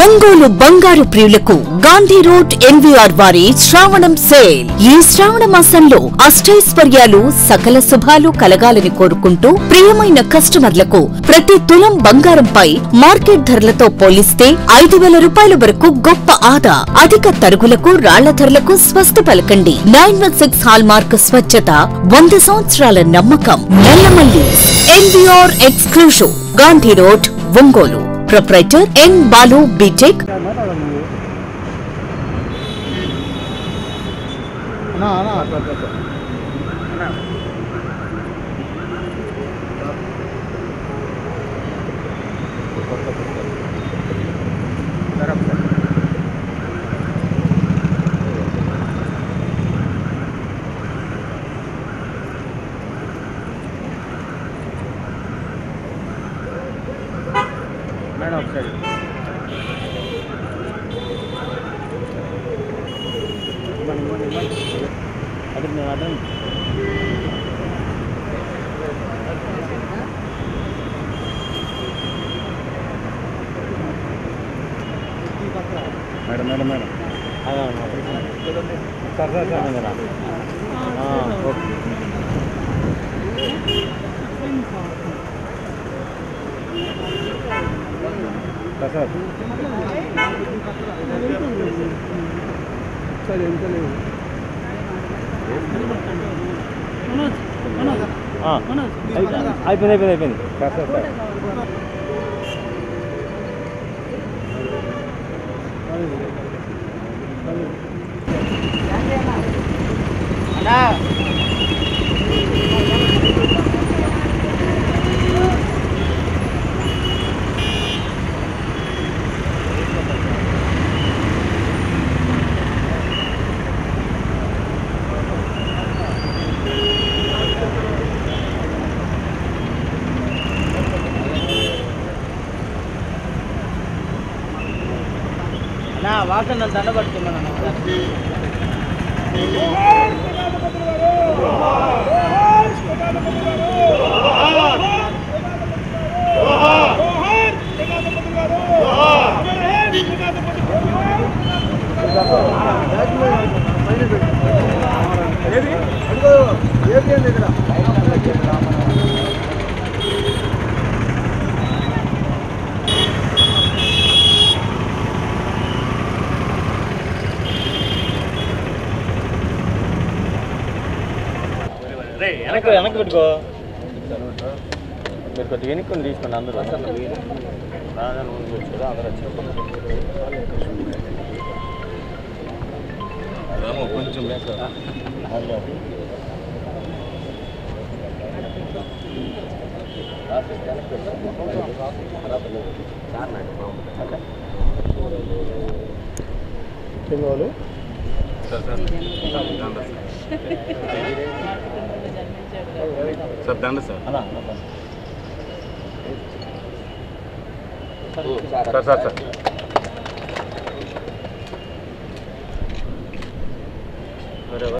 ఒంగోలు బంగారు ప్రియులకు Gandhi road NVR వారి శ్రావణం సేల్ ఈ శ్రావణ మాసంలో అష్టైశ్వర్యాలు సకల శుభాలు కలగాలని కోరుకుంటూ ప్రియమైన కస్టమర్లకు ప్రతి తులం బంగారంపై మార్కెట్ ధరలతో పోలిస్తే ఐదు వేల రూపాయల వరకు గొప్ప ఆదా అధిక తరుగులకు రాళ్ల ధరలకు స్వస్తి పలకండి nine one six hallmark స్వచ్ఛత వంద సంవత్సరాల నమ్మకం Nallamalli NVR exclusive Gandhi road Ongole proprietor N Balu BTech అన్నా అన్నా అట్లా అట్లా అట్లా. మేడం ఒకసారి ఇవ్వండి, ఇవ్వండి, ఇవ్వండి. అదే నేను అదే madam madam madam sir sir sir కదా ఓకే సార్ సార్ సార్ ఎంత లేవు అయిపోయింది అయిపోయింది అయిపోయింది సార్ సార్ సార్ నా వాటర్ నన్ను దండబడుతున్నాను వెనక్కి వెనక్కి పెట్టుకో మీరు కొద్దిగా వెనుక్కొని తీసుకోండి అందరూ రాజా ముందు వచ్చారు అందరూ వచ్చారు కొంచెం చెంగోలు సార్ దండ సార్ అలా సార్ సార్ సార్